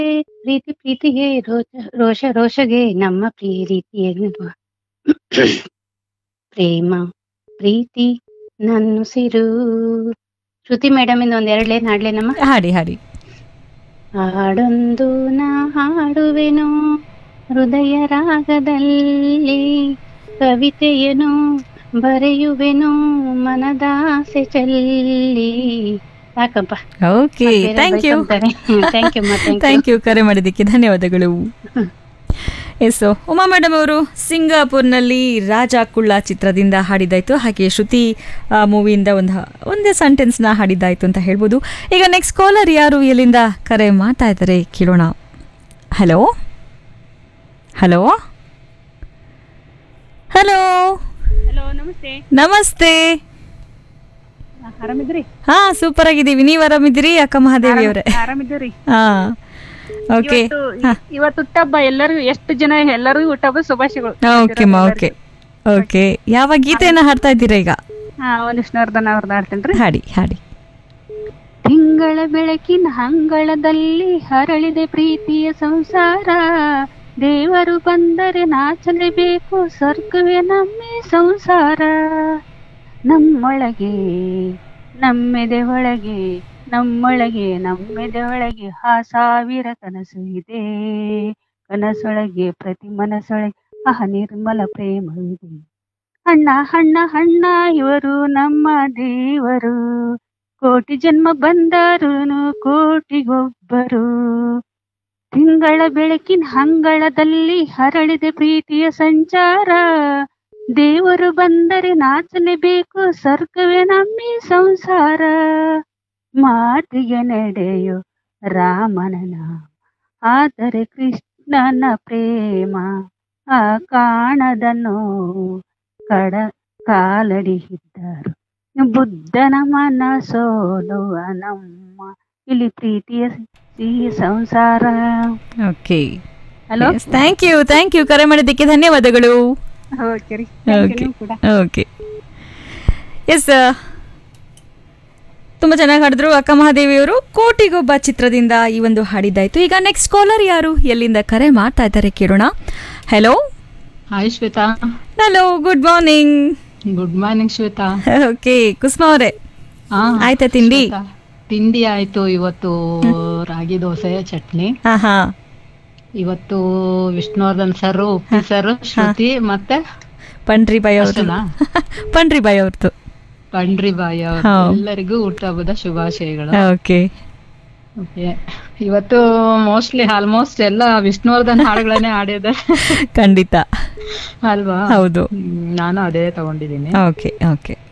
ಪ್ರೀತಿ ಪ್ರೀತಿಗೆ ರೋಷ ರೋಷ ರೋಷಗೆ ನಮ್ಮ ಪ್ರೀತಿಯ ಪ್ರೇಮ ಪ್ರೀತಿ ನನ್ನುಸಿರು ಶ್ರುತಿ ಮೇಡಮ್ ಇಂದ ಒಂದ್ ಎರಡ್ಲೇ ಹಾಡ್ಲೇನಮ್ಮ ಹಾಡಿ ಹಾಡಿ ಹಾಡೊಂದು ನಾ ಹಾಡುವೆನು ಹೃದಯ ರಾಗದಲ್ಲಿ ಕವಿತೆಯನು ಬರೆಯುವೆನು ಮನದಾಸೆ ಚೆಲ್ಲಿ ಸಾಕಪ್ಪ okay thank you thank you thank thank you ಕರೆ ಮಾಡಿದ್ದಕ್ಕೆ ಧನ್ಯವಾದಗಳು ಎಸ್ ಉಮಾ ಮೇಡಮ್ ಅವರು ಸಿಂಗಾಪುರ್ನಲ್ಲಿ ರಾಜ ಕುಳ್ಳ ಚಿತ್ರದಿಂದ ಹಾಡಿದಾಯ್ತು ಹಾಗೆ ಶ್ರುತಿ ಮೂವಿಯಿಂದ ಒಂದು ಒಂದೇ ಸೆಂಟೆನ್ಸ್ನ ಹಾಡಿದ್ದಾಯ್ತು ಅಂತ ಹೇಳ್ಬೋದು ಈಗ ನೆಕ್ಸ್ಟ್ ಕಾಲರ್ ಯಾರು ಎಲ್ಲಿಂದ ಕರೆ ಮಾಡ್ತಾ ಇದ್ದಾರೆ ಕೇಳೋಣ ಹಲೋ ಹಲೋ ಹಲೋ ಹಲೋ ನಮಸ್ತೆ ನಮಸ್ತೆ ಆರಾಮಿದ್ರಿ ಹಾ ಸೂಪರ್ ಆಗಿದ್ದೀವಿ ನೀವು ಆರಾಮಿದ್ದೀರಿ ಅಕ್ಕ ಮಹಾದೇವಿ ಅವರೇ ಆರಾಮಿದ್ದೀರಿ ಹಾ ಓಕೆ ಇವತ್ತು ಹುಟ್ಟಹಬ್ಬ ಎಲ್ಲರಿಗೂ ಎಷ್ಟು ಜನ ಎಲ್ಲರಿಗೂ ಹುಟ್ಟಹಬ್ಬ ಶುಭಾಶಯಗಳು ಓಕೆ ಮಾ ಓಕೆ ಓಕೆ ಯಾವ ಗೀತೆಯನ್ನ ಹಾಡ್ತಾ ಇದ್ದೀರಾ ಈಗ ಹಾ ಒಂದ್ ವಿಷ್ಣುವರ್ಧನ್ ಅವ್ರದ್ದು ಆಡ್ತೇನ್ರಿ ಹಾಡಿ ಹಾಡಿ ತಿಂಗಳ ಬೆಳಕಿನ ಹಂಗಳದಲ್ಲಿ ಹರಳಿದೆ ಪ್ರೀತಿಯ ಸಂಸಾರ ದೇವರು ಬಂದರೆ ನಾಚಲೇಬೇಕು ಸ್ವರ್ಗವೇ ನಮ್ಮೆ ಸಂಸಾರ ನಮ್ಮೊಳಗೆ ನಮ್ಮೆದೆ ಒಳಗೆ ನಮ್ಮೊಳಗೆ ನಮ್ಮೆದೆ ಒಳಗೆ ಆ ಸಾವಿರ ಕನಸು ಇದೆ ಕನಸೊಳಗೆ ಪ್ರತಿ ಮನಸ್ಸೊಳಗೆ ಆಹ ನಿರ್ಮಲ ಪ್ರೇಮವಿದೆ ಅಣ್ಣ ಅಣ್ಣ ಅಣ್ಣ ಇವರು ನಮ್ಮ ದೇವರು ಕೋಟಿ ಜನ್ಮ ಬಂದರೂನು ಕೋಟಿಗೊಬ್ಬರು ತಿಂಗಳ ಬೆಳಕಿನ ಹಂಗಳದಲ್ಲಿ ಹರಳಿದೆ ಪ್ರೀತಿಯ ಸಂಚಾರ ದೇವರು ಬಂದರೆ ನಾಚಲೇಬೇಕು ಸ್ವರ್ಗವೇ ನಮ್ಮಿ ಸಂಸಾರ ಮಾತಿಗೆ ನಡೆಯೋ ರಾಮನ ನಾಮ ಆದರೆ ಕೃಷ್ಣನ ಪ್ರೇಮ ಆ ಕಾಣದ ನೋವು ಕಡ ಕಾಲಡಿಹಿದ್ದರು ಬುದ್ಧನ ಮನ ಸೋಲುವ ನಮ್ಮ ಇಲ್ಲಿ ಪ್ರೀತಿಯ ಸಿಹಿ ಸಂಸಾರ okay hello thank you thank you ಕರೆ ಮಾಡಿದ್ದಕ್ಕೆ ಧನ್ಯವಾದಗಳು ಓಕೆ ರೀ ಓಕೆ ಓಕೆ ಎಸ್ ತುಂಬ ಚೆನ್ನಾಗಿ ಹಾಡಿದ್ರು ಅಕ್ಕ ಮಹಾದೇವಿಯವರು ಕೋಟಿಗೊಬ್ಬ ಚಿತ್ರದಿಂದ ಈ ಒಂದು ಹಾಡಿದ್ದಾಯ್ತು ಈಗ ನೆಕ್ಸ್ಟ್ ಕಾಲರ್ ಯಾರು ಎಲ್ಲಿಂದ ಕರೆ ಮಾಡ್ತಾ ಇದ್ದಾರೆ ಕೇಳೋಣ hello hi Shweta hello good morning good morning Shweta okay Kusuma ಅವರೇ ಹಾ ಆಯ್ತಾ ತಿಂಡಿ ಶ್ವೇತಾ, ತಿಂಡಿ ಆಯ್ತು ಇವತ್ತು ರಾಗಿ ದೋಸೆ ಚಟ್ನಿ ಹಾ ಹಾ ಇವತ್ತು ವಿಷ್ಣುವರ್ಧನ್ ಸರ್ ಉಪ್ಪಿ ಸರ್ ಶ್ರುತಿ ಮತ್ತೆ ಪಂಡ್ರಿ ಬಾಯ್ ಅವ್ರದ್ದು ಅಷ್ಟೇನಾ? ಪಂಡ್ರಿ ಬಾಯ್ ಅವ್ರದ್ದು ಪಂಡ್ರಿ ಬಾಯಿ ಅವ್ರು ಹಾ. ಎಲ್ಲರಿಗೂ ಹುಟ್ಟಹಬ್ಬದ ಶುಭಾಶಯಗಳು ಓಕೆ Okay. ಇವತ್ತು ಮೋಸ್ಟ್ಲಿ ಆಲ್ಮೋಸ್ಟ್ ಎಲ್ಲ ವಿಷ್ಣುವರ್ಧನ್ ಹಾಡುಗಳನ್ನೇ ಹಾಡಿದೆ ಖಂಡಿತ ಅಲ್ವಾ ಹೌದು ಹ್ಮ್, ನಾನು ಅದೇ ತಗೊಂಡಿದ್ದೀನಿ ಓಕೆ ಓಕೆ